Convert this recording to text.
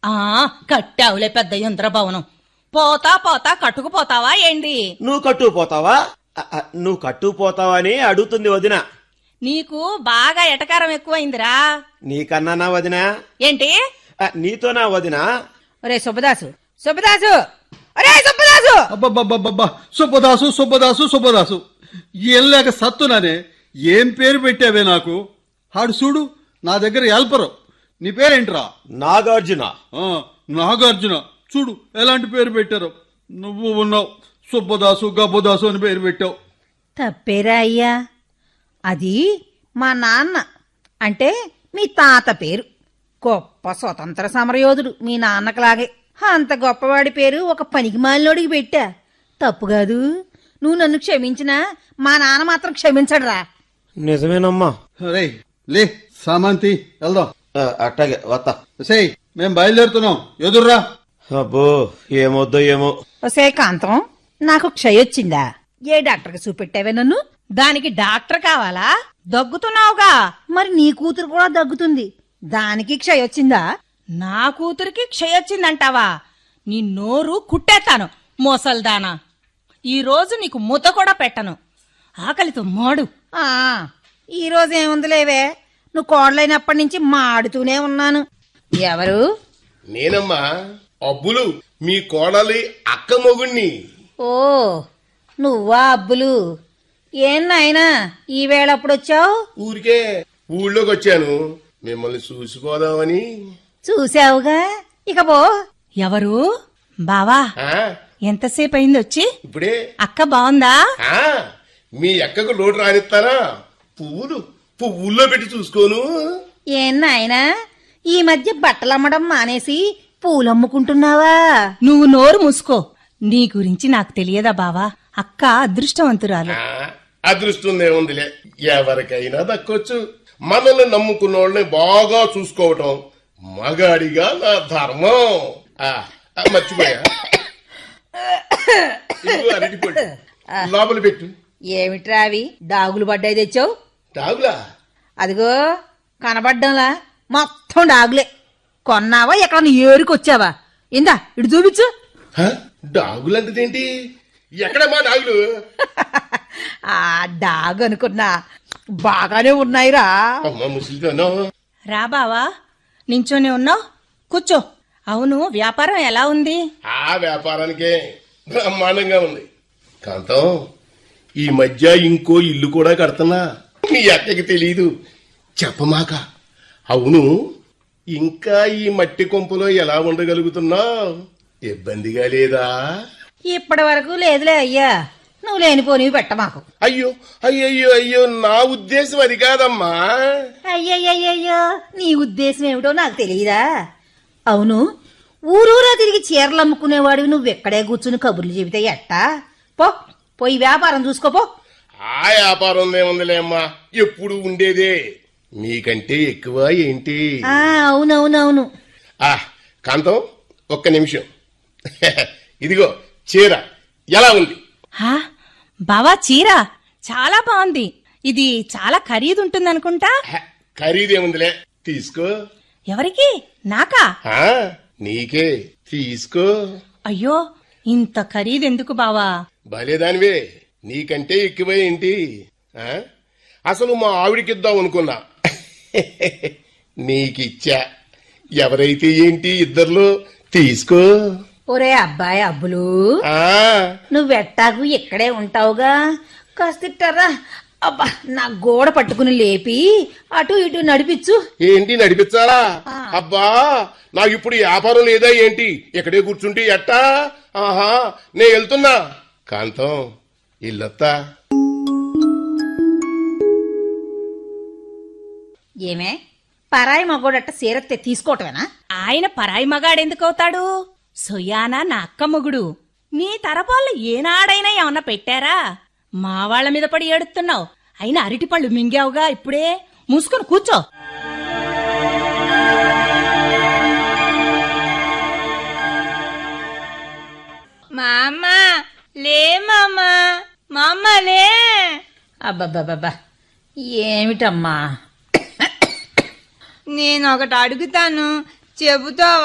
ఆ కట్టావులే పెద్ద ఇంద్రభవనం పోతా పోతా కట్టుకుపోతావా ఏంటి నువ్వు కట్టుకుపోతావా ఆ, ఆ, నువ్వు కట్టుకుపోతావా అని అడుగుతుంది వదిన నీకు బాగా ఎటకారం ఎక్కువైందిరా నీకన్నానా వదిన ఏంటి ఆ, నీతోనా వదిన ఒరే సుబ్బదాసు సుబ్బదాసు ఒరే సుబ్బదాసు అబ్బబ్బబ్బబ్బా సుబ్బదాసు సుబ్బదాసు సుబ్బదాసు ఏం లేక సత్తునానే ఏం పేరు పెట్టావే నాకు ఆడు చూడు నా దగ్గర హెల్పరు నీ పేరేంట్రా నాగార్జున ఆ, నాగార్జున చూడు ఎలాంటి పేరు పెట్టారు నువ్వు ఉన్నావు సుబ్బదాసు గబ్బదాసు అని పేరు పెట్టావు తప్పేరా అయ్యా అది మా నాన్న అంటే మీ తాత పేరు గొప్ప స్వతంత్ర సమరయోధుడు మీ నాన్నకలాగే అంత గొప్పవాడి పేరు ఒక పనికి మాలినోడికి పెట్టా తప్పు కాదు నువ్వు నన్ను క్షమించినా మా నాన్న మాత్రం క్షమించడురా నిజమేనమ్మా రే లే సామంతి వెళ్దాం ఆ, అట్టాగే వత్తా సేయ్ మేం బయలుదేరుతున్నాం ఎదుర్రా అబ్బో ఏమొద్దో ఏమో ఒసే కాంతం నాకు క్షయొచ్చిందా ఏ డాక్టర్కి చూపెట్టావే నన్ను దానికి డాక్టర్ కావాలా దగ్గుతున్నావుగా మరి నీ కూతురు కూడా దగ్గుతుంది దానికి క్షయొచ్చిందా నా కూతురికి క్షయొచ్చిందంటావా నీ నోరు కుట్టేస్తాను మోసల్దానా ఈ రోజు నీకు ముద్ద కూడా పెట్టను ఆకలితో మాడు ఆ ఈ రోజు ఏముందిలేవే నువ్వు కోడలైనప్పటి నుంచి మాడుతూనే ఉన్నాను ఎవరు నేనమ్మా అబ్బులు మీ కోడలి అక్క మొగుణ్ణి ఓ నువ్వా అబ్బులు ఏం నాయనా ఈ వేళ వచ్చావు ఊరికే ఊళ్ళోకి వచ్చాను మిమ్మల్ని చూసిపోదామని చూసావుగా ఇక పో ఎవరు బావా ఆ, ఎంతసేపు అయింది వచ్చి ఇప్పుడే అక్క బావుందా ఆ, మీ అక్కకు లోటు రానిస్తారా పువ్వులు పువ్వుల్లో పెట్టి చూసుకోను ఏం నాయనా ఈ మధ్య బట్టలమ్మడం మానేసి పూలమ్ముకుంటున్నావా నువ్వు నోరు మూసుకో నీ గురించి నాకు తెలియదా బావా అక్క అదృష్టవంతురాలు ఆ, అదృష్టం ఏముందిలే ఎవరికైనా దక్కొచ్చు మనల్ని నమ్ముకున్న వాళ్ళని బాగా చూసుకోవటం మగాడిగా నా ధర్మం ఆ, ఆ, మర్చిపోయా ఇదిగో అరటిపండు. లోపల పెట్టు ఏమిట్రా అవి డాగులు పడ్డాయి తెచ్చావు డాగులా అదిగో కనబడ్డంలా మొత్తం డాగులే కొన్నావా ఎక్కడ ఏరుకొచ్చావా ఇందా ఇటు చూపించు హ? డాగులు అంటదేంటి ఎక్కడ మా డాగులు ఆ డాగ్ అనుకున్నా బాగానే ఉన్నాయిరా అమ్మ ముసలిదాను రా బావా నించోనే ఉన్నావు కూర్చో అవును వ్యాపారం ఎలా ఉంది ఆ వ్యాపారానికే బ్రహ్మాండంగా ఉంది కాంతం ఈ మధ్య ఇంకో ఇల్లు కూడా కడుతున్నా మీ అక్కకి తెలీదు చెప్పమాక అవును ఇంకా ఈ మట్టి కొంపలో ఎలా ఉండగలుగుతున్నా ఇబ్బందిగా లేదా ఇప్పటి వరకు లేదులే అయ్యా నువ్వు లేనిపోనివి పెట్ట మాకు అయ్యో అయ్యయ్యో అయ్యో నా ఉద్దేశం అది కాదమ్మా అయ్యయ్యయ్యో నీ ఉద్దేశం ఏమిటో నాకు తెలియదా అవును ఊరూరా తిరిగి చీరలు అమ్ముకునేవాడివి నువ్వెక్కడే కూర్చుని కబుర్లు చెబితే ఎట్టా పో పోయి వ్యాపారం చూసుకోపో ఆ వ్యాపారం ఏముందిలే అమ్మా ఎప్పుడు ఉండేదే మీకంటే ఎక్కువ ఏంటి ఆ అవునవునవును ఆ కాంతం ఒక్క నిమిషం ఇదిగో చీర ఎలా ఉంది హా బావా చీర చాలా బాగుంది ఇది చాలా ఖరీదు ఉంటుందనుకుంటా హ, ఖరీదేముందిలే తీసుకో ఎవరికి నాకా ఆ నీకే తీసుకో అయ్యో ఇంత ఖరీదు ఎందుకు బావా భలేదానివే నీకంటే ఎక్కువ ఏంటి ఆ? అసలు మా ఆవిడికిద్దాం అనుకున్నా నీకిచ్చా ఎవరైతే ఏంటి ఇద్దర్లో తీసుకో ఒరే అబ్బాయి అబ్బులు ఆ నువ్వెట్టాకు ఇక్కడే ఉంటావుగా కాస్తిట్టారా అబ్బా నా గోడ పట్టుకుని లేపి అటు ఇటు నడిపించు ఏంటి నడిపించాలా అబ్బా నాకు ఇప్పుడు వ్యాపారం లేదా ఏంటి ఇక్కడే కూర్చుంటే ఎట్టా ఆహా నే వెళ్తున్నా కాంతం ఇల్లొత్తా ఏమే పరాయి మగోడట్ట సీరత్తే తీసుకోవటమేనా ఆయన పరాయి మగాడెందుకవుతాడు సొయ్యానా నా అక్క మొగుడు నీ తరపాళ్ళు ఏనాడైనా ఏమన్నా పెట్టారా మా వాళ్ళ మీద పడి ఏడుతున్నావు అయినా అరటిపళ్ళు మింగావుగా ఇప్పుడే మూసుకొని కూర్చో మామ లే మామ మామ లే అబ్బబ్బబ్బబ్బా ఏమిటమ్మా నేను ఒకటి అడుగుతాను చెబుతావా